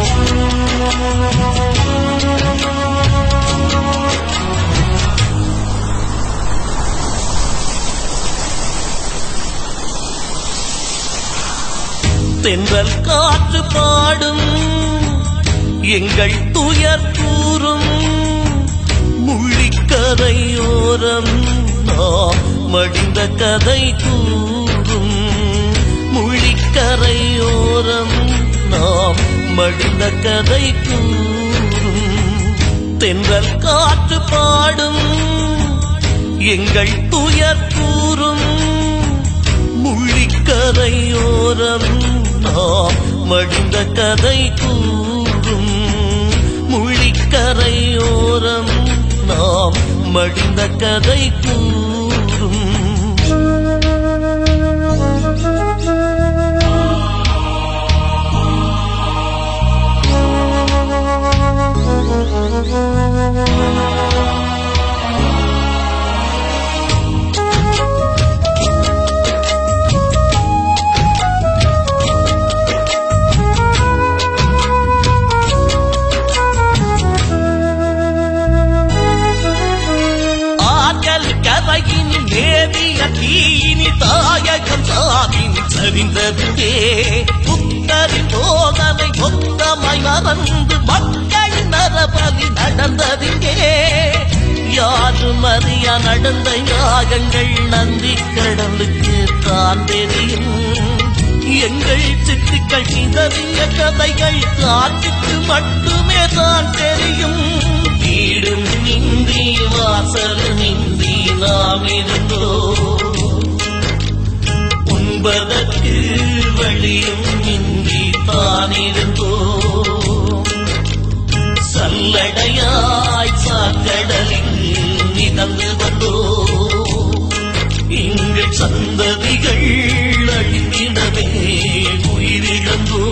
தென்றல் காற்று பாடும் எங்கள் துயர் கூறும் முள்ளிக்கரையோரம் நாம் மடிந்த கதை கூறும் முள்ளிக்கரையோரம் நாம் மடிந்த கதை கூறும் தென்றல் காற்று பாடும் எங்கள் துயர் கூறும் முள்ளிக்கரையோரம் நாம் மடிந்த கதை கூறும் முள்ளிக்கரையோரம் நாம் மடிந்த கதை கூறும் ஆற்றல் கரையின் நேவிய தீயினி தாயகம் சாவின் சரிந்ததுவே புத்தரின் போதனை மொத்தமாய் மறந்து மக்கள் நரபலி நடந்ததுவே யாரும் அறிய நடந்த யாகங்கள் நந்தி கடலுக்கு தான் தெரியும் எங்கள் சித்துக்கள் சிதறிய கதைகள் காற்றுக்கு மட்டுமே தான் தெரியும் வீடும் இந்தி வாசலும் இந்தி நாம் இருந்தோ உண்பதற்கு வழியும் இந்தி தான் இருந்தோ சல்லடையாய் சாக்கடலில் மிதந்து வந்தோ இங்கு சந்ததிகள் அழிந்திடவே உயிரிழந்தோ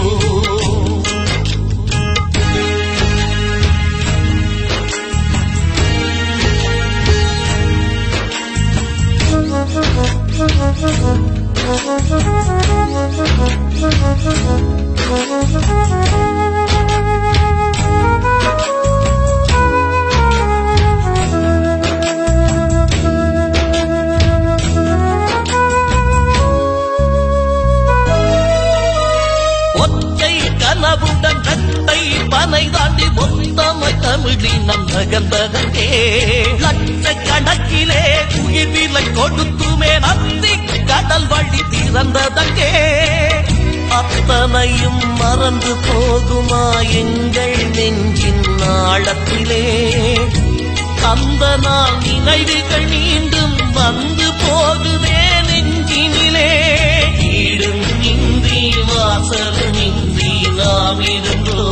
ஒற்றை கனவுடன் கட்டை பனை தாண்டி மொத்தமாய் தமிழினம் நகர்ந்ததே லட்சக்கணக்கிலே உயிர் விலை கொடுத்துமே நந்தி கடல் வழி திறந்ததங்கே அத்தனையும் மறந்து போகுமா எங்கள் நெஞ்சின் ஆழத்திலே அந்த நாள் நினைவுகள் மீண்டும் வந்து போகுதே நெஞ்சினிலே ஈடும் இந்தி வாசலும் இந்தி நாம் இருந்தோ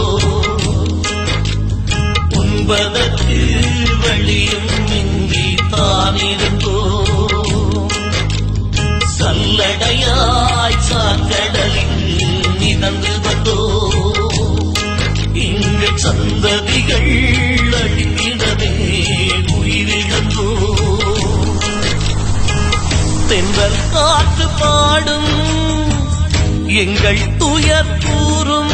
உண்பதற்கு வழியும் இந்தி தான் இருந்தோ சல்லடையாய் சாக்கடலில் மிதந்து வந்தோ இங்கு சந்ததிகள் அழிந்திடவே உயிரிழந்தோ தென்றல் காற்று பாடும் எங்கள் துயர் கூறும்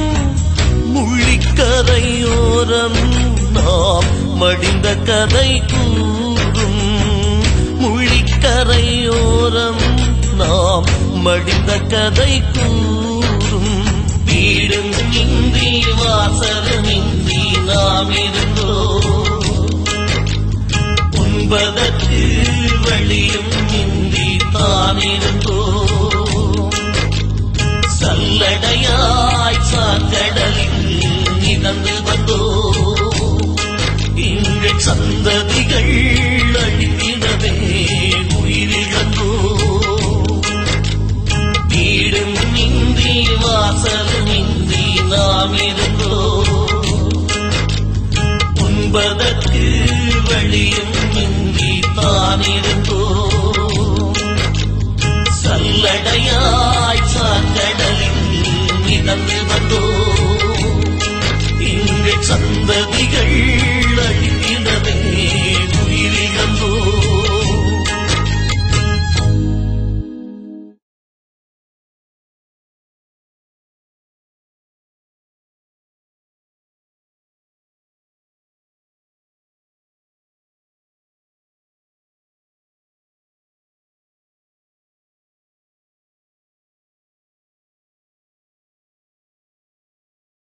முள்ளிக்கரையோரம் நாம் மடிந்த கதை கூறும் முள்ளிக்கரையோரம் நாம் மடிந்த கதை கூறும் வீடும் இந்தி வாசலும் இந்தி நாம் இருந்தோ உண்பதற்கு வழியும் இந்தி தான் இருந்தோ சல்லடையாய் சாக்கடலில் மிதந்து வந்தோ இங்கு சந்ததிகள் அழிந்திடவே உயிரிழந்தோ வீடும் இந்தி வாசலும் இந்தி நாம் இருந்தோ உண்பதற்கு வழியும் இந்தி தான் இருந்தோ சல்லடையாய் சாக்கடலில் மிதந்து வந்தோ இங்கு சந்ததிகள்